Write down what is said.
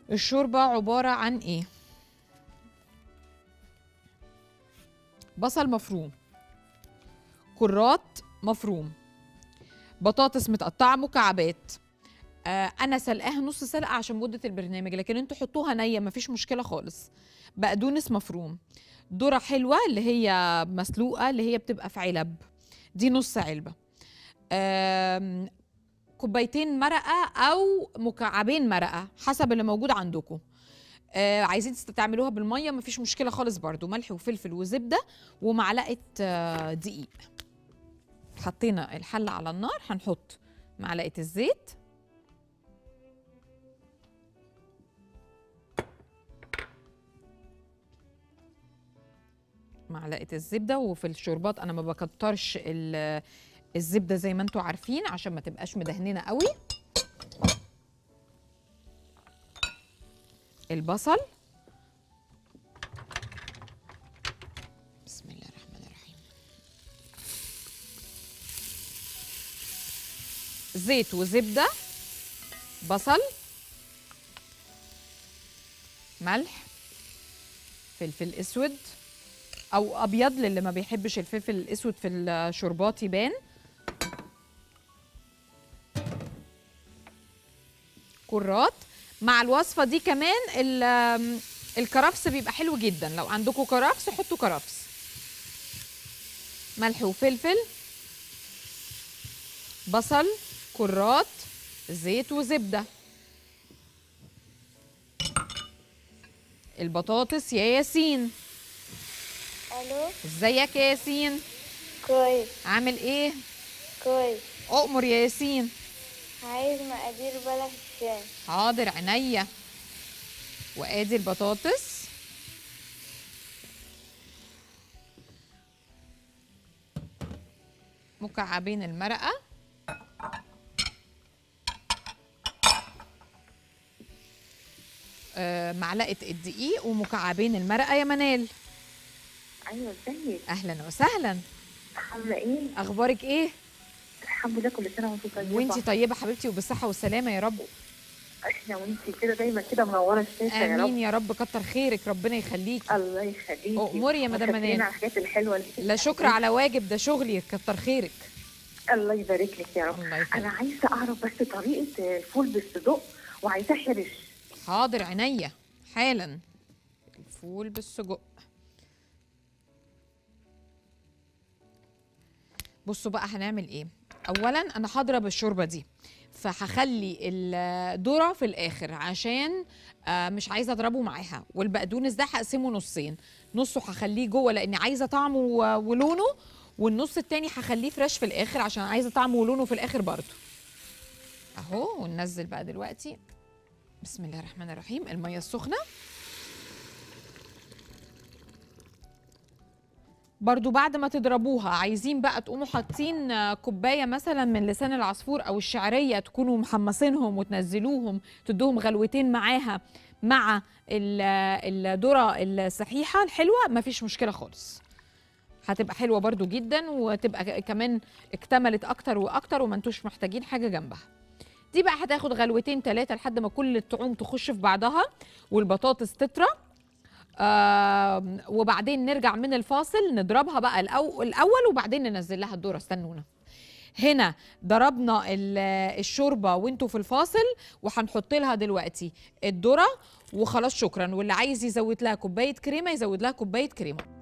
الشوربه عباره عن ايه بصل مفروم كرات مفروم بطاطس متقطعه مكعبات آه انا سلقاها نص سلقه عشان مده البرنامج لكن انتوا حطوها نيه مفيش مشكله خالص بقدونس مفروم ذره حلوه اللي هي مسلوقه اللي هي بتبقى في علب دي نص علبه آم، كوبايتين مرقه او مكعبين مرقه حسب اللي موجود عندكم آه عايزين تعملوها بالميه مفيش مشكله خالص برضو ملح وفلفل وزبده ومعلقه آه دقيق حطينا الحله على النار هنحط معلقه الزيت معلقه الزبده وفي الشوربات انا ما بكترش ال- الزبده زي ما انتم عارفين عشان ما تبقاش مدهننه قوي البصل بسم الله الرحمن الرحيم زيت وزبده بصل ملح فلفل اسود او ابيض للي ما بيحبش الفلفل الاسود في الشوربات يبان كرات مع الوصفه دي كمان ال- الكرفس بيبقى حلو جدا لو عندكم كرفس حطوا كرفس ملح وفلفل بصل كرات زيت وزبده البطاطس يا ياسين الو ازيك يا ياسين كويس عامل ايه كويس اؤمر يا ياسين عايز مقادير بلح الشام حاضر عينيا وادي البطاطس مكعبين المرقه آه، معلقه الدقيق ومكعبين المرقه يا منال ايوه ازيك اهلا وسهلا عامله ايه اخبارك ايه الحمد لله كل سنه وانتم طيبه وانتي طيبه حبيبتي وبالصحه والسلامه يا رب احنا وانتي كده دايما كده منوره الشاشه يا امين رب يا رب كتر خيرك ربنا يخليكي الله يخليكي أؤمري يا مدام وشكرين منال. على الحاجات الحلوه اللي لا شكر على واجب ده شغلي كتر خيرك الله يبارك لك يا رب الله يخليك. انا عايزه اعرف بس طريقه الفول بالصدق وعايزاه حرش حاضر عينيا حالا الفول بالسجق بصوا بقى هنعمل ايه اولا انا هضرب الشوربه دي فهخلي الذره في الاخر عشان آه، مش عايزه اضربه معاها والبقدونس ده هقسمه نصين نصه هخليه جوه لاني عايزه طعمه و- ولونه والنص التاني هخليه فريش في الاخر عشان عايزه طعمه ولونه في الاخر برضو اهو وننزل بقى دلوقتي بسم الله الرحمن الرحيم المية السخنة برضو بعد ما تضربوها عايزين بقى تقوموا حاطين آه، كوباية مثلا من لسان العصفور أو الشعرية تكونوا محمصينهم وتنزلوهم تدوهم غلوتين معاها مع ال- الذرة الصحيحة الحلوة مفيش مشكلة خالص هتبقى حلوة برضو جدا وتبقى ك- كمان اكتملت أكتر وأكتر وما انتوش محتاجين حاجة جنبها دي بقى هتاخد غلوتين ثلاثة لحد ما كل الطعوم تخش في بعضها والبطاطس تطرى آه وبعدين نرجع من الفاصل نضربها بقى الأو الأول وبعدين ننزل لها الذرة استنونا هنا ضربنا ال- الشوربة وانتوا في الفاصل وهنحط لها دلوقتي الذرة وخلاص شكرا واللي عايز يزود لها كوباية كريمة يزود لها كوباية كريمة